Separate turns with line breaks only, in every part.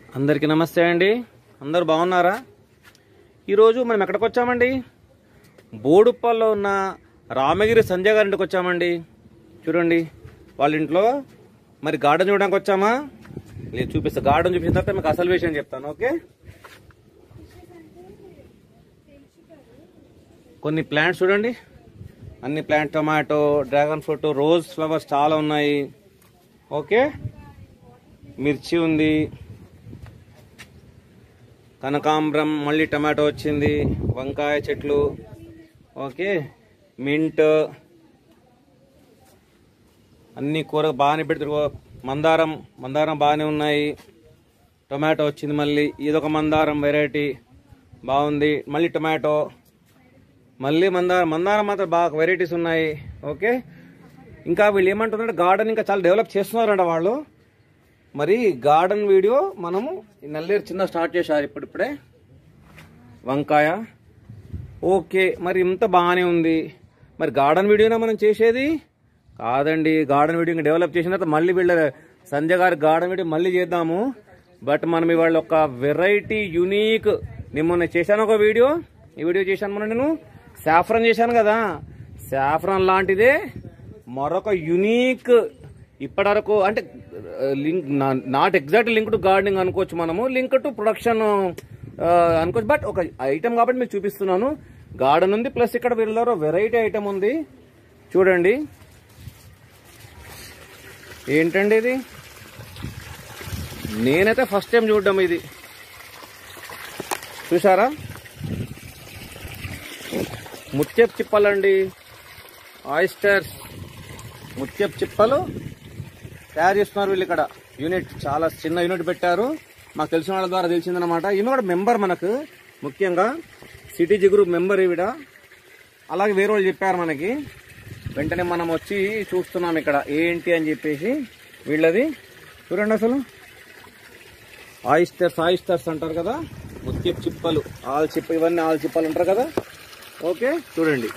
అందరికీ నమస్తే అండి అందరు బాగున్నారా ఈరోజు మనం ఎక్కడికి వచ్చామండి బోడుప్పల్లో ఉన్న రామగిరి సంజయ్ గారి ఇంటికి వచ్చామండి చూడండి వాళ్ళ ఇంట్లో మరి గార్డెన్ చూడడానికి వచ్చామా లేదు చూపిస్తా గార్డెన్ చూపించిన తర్వాత మీకు అసలు విషయం చెప్తాను ఓకే కొన్ని ప్లాంట్స్ చూడండి అన్ని plant tomato dragon fruit rose flowers చాలా ఉన్నాయి ఓకే మిర్చి ఉంది కనకాంబరం మళ్ళీ టమాటో వచ్చింది వంకాయ చెట్లు ఓకే మింట్ అన్ని కూర బాగానే పెడుతురు మందారం మందారం బాగానే ఉన్నాయి టొమాటో వచ్చింది మళ్ళీ ఇదొక మందారం వెరైటీ బాగుంది మళ్ళీ టొమాటో మళ్ళీ మందారం మందారం మాత్రం బాగా వెరైటీస్ ఉన్నాయి ఓకే ఇంకా వీళ్ళు ఏమంటున్నారు గార్డెన్ ఇంకా చాలా డెవలప్ చేస్తున్నారంట వాళ్ళు మరి గార్డెన్ వీడియో మనము ఈ నల్లేరు చిన్న స్టార్ట్ చేశారు ఇప్పుడిప్పుడే వంకాయ ఓకే మరి ఇంత బాగానే ఉంది మరి గార్డెన్ వీడియోనా మనం చేసేది కాదండి గార్డెన్ వీడియో ఇంకా డెవలప్ చేసిన తర్వాత మళ్ళీ వీళ్ళ సంజయ్ గారి గార్డెన్ వీడియో మళ్ళీ చేద్దాము బట్ మనం ఇవాళ ఒక వెరైటీ యునీక్ నేను మొన్న చేశాను ఒక వీడియో ఈ వీడియో చేశాను మొన్న నేను సాఫ్రన్ చేశాను కదా సాఫ్రన్ లాంటిదే మరొక యునీక్ ఇప్పటివరకు అంటే link not exact link to gardening అనుకోవచ్చు మనము లింక్ టు ప్రొడక్షన్ అనుకోవచ్చు బట్ ఒక ఐటమ్ కాబట్టి మీకు చూపిస్తున్నాను గార్డెన్ ఉంది ప్లస్ ఇక్కడ వీళ్ళలో వెరైటీ ఐటమ్ ఉంది చూడండి ఏంటండి ఇది నేనైతే ఫస్ట్ టైం చూడడం ఇది చూసారా ముత్యపు చిప్పలండి ఆయిస్టర్స్ ముత్యపు చిప్పలు తయారు చేస్తున్నారు వీళ్ళు ఇక్కడ యూనిట్ చాలా చిన్న యూనిట్ పెట్టారు మాకు తెలిసిన వాళ్ళ ద్వారా తెలిసిందనమాట ఈమె కూడా మెంబర్ మనకు ముఖ్యంగా సిటీజీ గ్రూప్ మెంబర్ ఈవిడ అలాగే వేరే వాళ్ళు చెప్పారు మనకి వెంటనే మనం వచ్చి చూస్తున్నాం ఇక్కడ ఏంటి అని చెప్పేసి వీళ్ళది చూడండి అసలు ఆయిస్టర్స్ ఆయిస్టర్స్ అంటారు కదా ముత్యపు చిప్పలు ఆల్ చిప్ప ఇవన్నీ ఆల్ చిప్పలు అంటారు కదా ఓకే చూడండి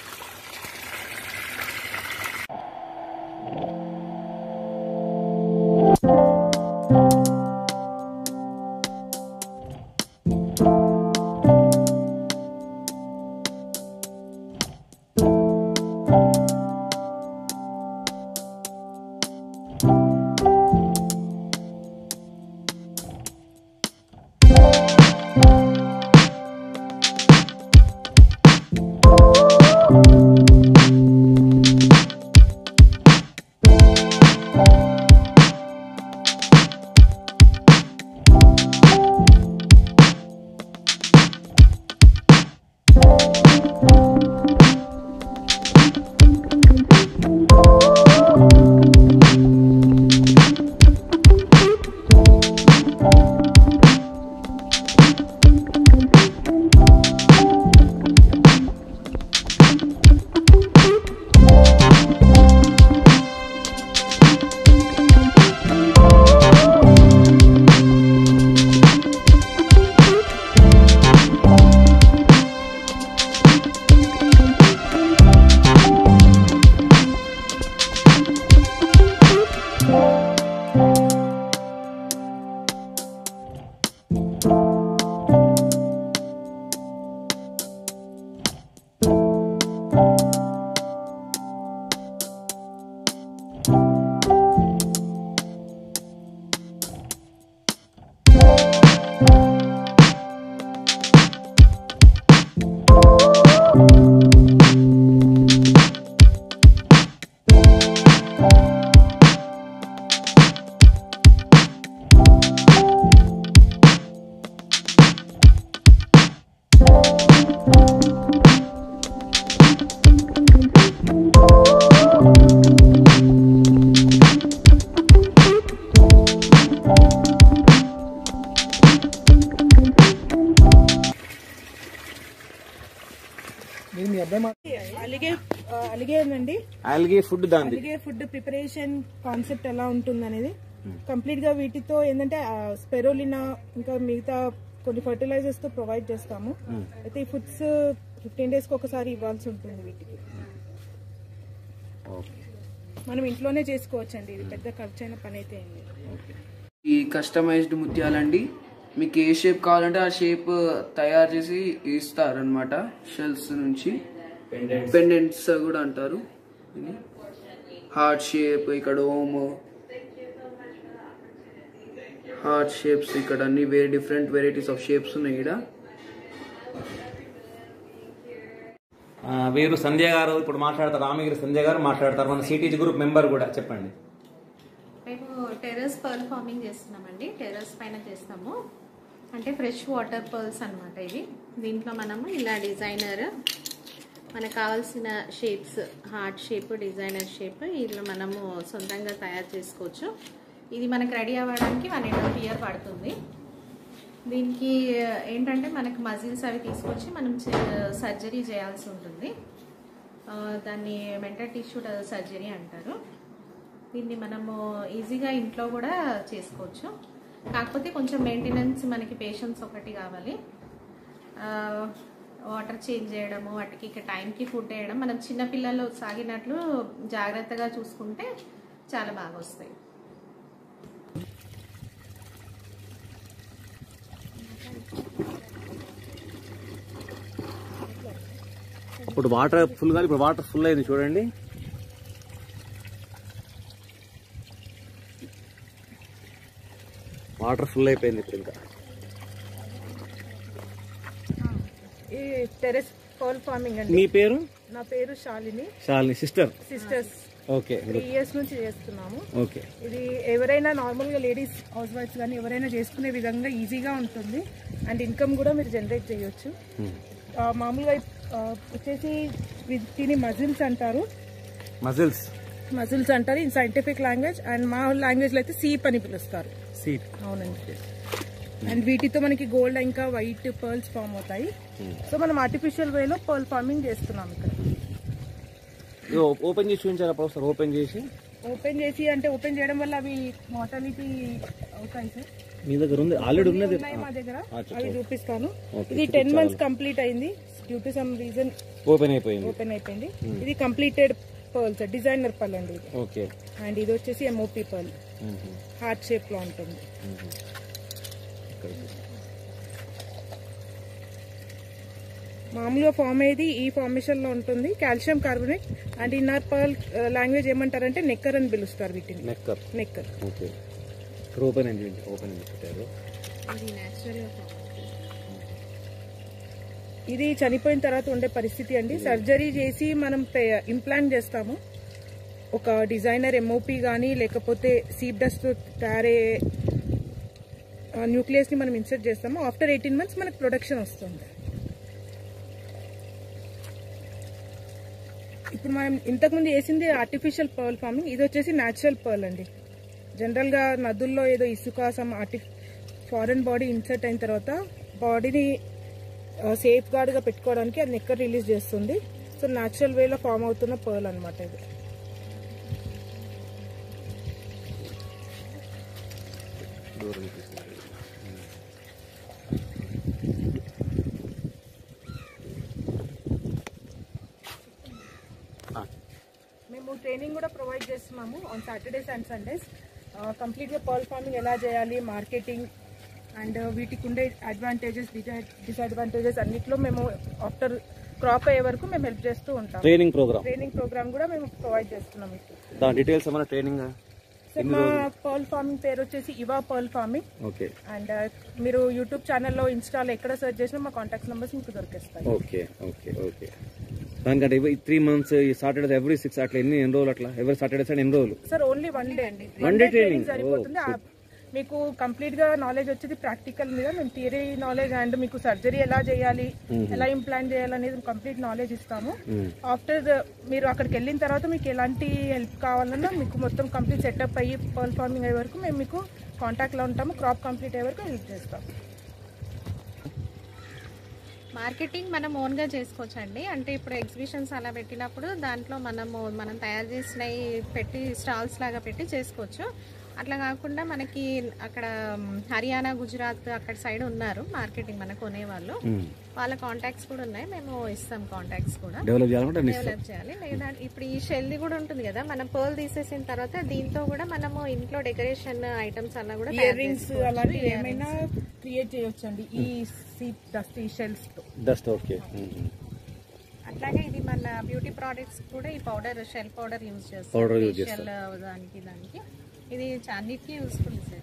అలిగే ఆ, అలిగేనండి
ఆల్గే ఫుడ్ దాంది
అలిగే ఫుడ్ ప్రిపరేషన్ కాన్సెప్ట్ ఎలా ఉంటుంది అనేది కంప్లీట్ గా వీటితో ఏంటంటే స్పెరోలినా ఇంకా మిగతా కొన్ని ఫర్టిలైజర్స్ తో ప్రొవైడ్ చేస్తాము అయితే ఈ ఫుడ్స్ ఫిఫ్టీన్ డేస్ కి ఒకసారి ఇవ్వాల్సి ఉంటుంది వీటికి
ఓకే
మనం ఇంట్లోనే చేసుకోవచ్చండి ఇది పెద్ద ఖర్చైన పని అయితే ఏం లేదు
ఓకే
ఈ కస్టమైజ్డ్ ముత్యాలండి మీకు ఏ షేప్ కావాలంటే ఆ షేప్ తయారు చేసి ఇస్తారనమాట షెల్స్ నుంచి పెండెంట్స్ కూడా అంటారు ఇది హార్ట్ షేప్ ఇక్కడ ఓమ్ హార్ట్ షేప్స్ ఇక్కడ అన్ని వేరే డిఫరెంట్ వెరైటీస్ ఆఫ్ షేప్స్ ఉన్నాయి ఇక్కడ
ఆ, వీరు సంధ్య గారు ఇప్పుడు మాట్లాడతారు రామగిరి సంధ్య గారు మాట్లాడతారు మన సిటీజీ గ్రూప్ మెంబర్ కూడా చెప్పండి
మేము టెర్రస్ పర్ల్ ఫార్మింగ్ చేస్తున్నామండి టెర్రస్ పైన చేస్తాము అంటే ఫ్రెష్ వాటర్ పర్ల్స్ అన్నమాట ఇవి దీంట్లో మనము ఇలా డిజైనర్ మనకు కావాల్సిన shapes heart shape designer shape ఇలా మనము సొంతంగా తయారు చేసుకోవచ్చు ఇది మనకు రెడీ అవ్వడానికి వన్ అండ్ హాఫ్ ఇయర్ పడుతుంది దీనికి ఏంటంటే మనకు మజిల్స్ అవి తీసుకొచ్చి మనం సర్జరీ చేయాల్సి ఉంటుంది ఆ, దాన్ని మెంటల్ టిష్యూ సర్జరీ అంటారు దీన్ని మనము ఈజీగా ఇంట్లో కూడా చేసుకోవచ్చు కాకపోతే కొంచెం మెయింటెనెన్స్ మనకి పేషెన్స్ ఒకటి కావాలి వాటర్ చేంజ్ చేయడము వాటికి ఇక టైంకి ఫుడ్ వేయడం మనం చిన్నపిల్లలు సాగినట్లు జాగ్రత్తగా చూసుకుంటే చాలా బాగా వస్తాయి
ఇప్పుడు వాటర్ ఫుల్ గా ఇప్పుడు వాటర్ ఫుల్ అయింది చూడండి వాటర్ ఫుల్ అయిపోయింది ఇప్పుడు ఇంకా
ఈ టెరెస్ పర్ల్ ఫార్మింగ్ అండి
మీ పేరు
నా పేరు Shalini
Shalini sister
sisters
okay
three years నుంచి చేస్తున్నాము
ఓకే
ఇది ఎవరైనా నార్మల్గా లేడీస్ హౌస్ వైఫ్స్ కానీ ఎవరైనా చేసుకునే విధంగా ఈజీగా ఉంటుంది అండ్ ఇన్కమ్ కూడా మీరు జనరేట్ చేయొచ్చు ఆ, మామూలుగా ఆ, వచ్చేసి వీ- దీని మజిల్స్ అంటారు
మజిల్స్
మజిల్స్ అంటారు ఇన్ సైంటిఫిక్ లాంగ్వేజ్ అండ్ మా లాంగ్వేజ్లో అయితే సీప్ అని పిలుస్తారు
సీట్
అవునండి అండ్ వీటితో మనకి గోల్డ్ ఇంకా వైట్ పర్ల్స్ ఫామ్ అవుతాయి సో మనం ఆర్టిఫిషియల్ వేలో పర్ల్ ఫార్మింగ్ చేస్తున్నాం ఇక్కడ
ఓపెన్ చేసి చూపించారు అప్పుడు ఒకసారి ఓపెన్ చేసి
ఓపెన్ చేసి అంటే ఓపెన్ చేయడం వల్ల అవి మార్టాలిటీ అవుతాయి సార్
మీ దగ్గర ఉంది ఆల్రెడీ ఉన్నది
ఉన్నాయి మా దగ్గర
అచ్చా,
అవి చూపిస్తాను
ఓకే,
ఇది టెన్ మంత్స్ కంప్లీట్ అయింది due to some reason
open అయిపోయింది
ఓపెన్ అయిపోయింది ఇది కంప్లీటెడ్ పర్ల్స్ డిజైనర్ పర్ల్ అండి ఇది
ఓకే
అండ్ ఇది వచ్చేసి ఎంఓపి పర్ల్ హార్ట్ షేప్ లో ఉంటుంది మామూలుగా ఫామ్ అయ్యేది ఈ ఫార్మేషన్ లో ఉంటుంది calcium carbonate and inner pearl language ఏమంటారంటే నెక్కర్ అని పిలుస్తారు వీటిని
నెక్కర్
నెక్కర్
ఓకే ఇక్కడ ఓపెన్ అయింది ఓపెన్ అయింది పెట్టారు
ఇది న్యాచురల్గా
ఇది చనిపోయిన తర్వాత ఉండే పరిస్థితి అండి సర్జరీ చేసి మనం ఇంప్లాంట్ చేస్తాము ఒక డిజైనర్ ఎంఓపి కానీ లేకపోతే సీప్ డస్ట్ తయారయ్యే న్యూక్లియస్ ని మనం ఇన్సర్ట్ చేస్తాము ఆఫ్టర్ ఎయిటీన్ మంత్స్ మనకు ప్రొడక్షన్ వస్తుంది ఇప్పుడు మనం ఇంతకుముందు వేసింది ఆర్టిఫిషియల్ పర్ల్ ఫార్మింగ్ ఇది వచ్చేసి న్యాచురల్ పర్ల్ అండి జనరల్ గా నదుల్లో ఏదో ఇసుక సమ్ ఆర్టి ఫారెన్ బాడీ ఇన్సర్ట్ అయిన తర్వాత బాడీని సేఫ్ గార్డ్ గా పెట్టుకోవడానికి అది నెక్కర్ రిలీజ్ చేస్తుంది సో న్యాచురల్ వేలో ఫామ్ అవుతున్న పర్ల్ అనమాట ఇది
దూరం తీసుకున్నారు. ఆ,
మేము ట్రైనింగ్ కూడా ప్రొవైడ్ చేస్తున్నాము ఆన్ సాటర్డేస్ అండ్ సండేస్ కంప్లీట్గా పర్ల్ ఫార్మింగ్ ఎలా చేయాలి మార్కెటింగ్ అండ్ వీటికి ఉండే అడ్వాంటేజెస్ డిసడ్వాంటేజెస్ అన్నిట్లో మేము ఆఫ్టర్ క్రాప్ అయ్యే వరకు మేము హెల్ప్ చేస్తూ ఉంటాం
ట్రైనింగ్ ప్రోగ్రామ్
ట్రైనింగ్ ప్రోగ్రామ్ కూడా మేము ప్రొవైడ్ చేస్తున్నాం మీకు
దాని డీటెయిల్స్ ఏమైనా ట్రైనింగ్
సార్ మా పర్ల్ ఫార్మింగ్ పేరు వచ్చేసి Eva pearl farming
okay
and మీరు యూట్యూబ్ ఛానల్లో ఇన్స్టాలో ఎక్కడ సెర్చ్ చేసినా మా కాంటాక్ట్ నెంబర్స్ మీకు దొరికేస్తాయి
ఓకే ఓకే ఓకే దానికంటే త్రీ మంత్స్ ఈ సాటర్డే ఎవ్రీ సిక్స్ అట్లా ఎన్ని ఎన్ని రోజులు అట్లా ఎవరి సాటర్డే సార్ ఎన్ని రోజులు
సార్ ఓన్లీ వన్ డే అండి
One day training.
సరిపోతుంది ఆ- మీకు కంప్లీట్ గా నాలెడ్జ్ వచ్చేది ప్రాక్టికల్ మీద మేము థియరీ నాలెడ్జ్ అండ్ మీకు సర్జరీ ఎలా చేయాలి ఎలా ఇంప్లాంట్ చేయాలి అనేది కంప్లీట్ నాలెడ్జ్ ఇస్తాము ఆఫ్టర్ మీరు అక్కడికి వెళ్ళిన తర్వాత మీకు ఎలాంటి హెల్ప్ కావాలన్నా మీకు మొత్తం కంప్లీట్ సెటప్ అయ్యి పర్ల్ ఫార్మింగ్ అయ్యే వరకు మేము మీకు కాంటాక్ట్ లో ఉంటాము క్రాప్ కంప్లీట్ అయ్యే వరకు హెల్ప్ చేస్తాం
మార్కెటింగ్ మనం ఓన్గా చేసుకోవచ్చు అండి అంటే ఇప్పుడు ఎగ్జిబిషన్స్ అలా పెట్టినప్పుడు దాంట్లో మనము మనం తయారు చేసినవి పెట్టి స్టాల్స్ లాగా పెట్టి చేసుకోవచ్చు అట్లా కాకుండా మనకి అక్కడ మ్, హర్యానా గుజరాత్ అక్కడ సైడ్ ఉన్నారు మార్కెటింగ్ మన కొనేవాళ్ళు వాళ్ళ కాంటాక్ట్స్ కూడా ఉన్నాయి మేము ఇస్తాం కాంటాక్ట్స్ కూడా
డెవలప్ చేయాలంటే అన్ని ఇస్తాం.
డెవలప్ చేయాలి లేదా ఇప్పుడు ఈ షెల్ది కూడా ఉంటుంది కదా మనం పర్ల్ తీసేసిన తర్వాత దీంతో కూడా మనము ఇంట్లో డెకరేషన్ ఐటమ్స్ అలా కూడా
ఇయర్
తయారు
రింగ్స్
చేసుకోవచ్చు.
అలాంటివి ఏమైనా క్రియేట్ చేయొచ్చండి ఈ సీట్ డస్ట్ ఈ షెల్స్ తో
డస్ట్ ఓకే
అట్లాగే ఇది మన బ్యూటీ ప్రోడక్ట్స్ కూడా ఈ పౌడర్ షెల్ పౌడర్ యూజ్ చేస్తాం
Powder use
Facial, దానికి దానికి ఇది అన్నిటికీ యూస్ఫుల్ సార్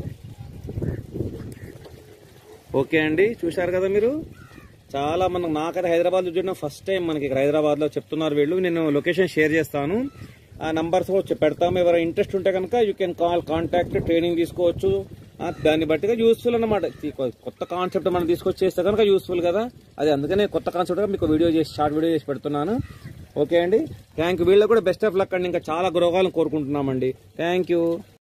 ఓకే అండి చూశారు కదా మీరు చాలా మనం నాకైతే హైదరాబాద్ చూసిన ఫస్ట్ టైం మనకి ఇక్కడ హైదరాబాద్ లో చెప్తున్నారు వీళ్ళు నేను లొకేషన్ షేర్ చేస్తాను ఆ నంబర్స్ కూడా పెడతాము ఎవరైనా ఇంట్రెస్ట్ ఉంటే కనుక you can call contact training తీసుకోవచ్చు ఆ, దాన్ని బట్టిగా యూస్ఫుల్ అన్నమాట ఈ కొ- కొత్త కాన్సెప్ట్ మనం తీసుకొచ్చి చేస్తే కనుక యూస్ఫుల్ కదా అది అందుకనే కొత్త కాన్సెప్ట్ మీకు వీడియో చేసి షార్ట్ వీడియో చేసి పెడుతున్నాను ఓకే అండి థ్యాంక్ యూ వీళ్ళకి కూడా బెస్ట్ ఆఫ్ లక్ అండి ఇంకా చాలా గృహాలను కోరుకుంటున్నామండి థ్యాంక్ యూ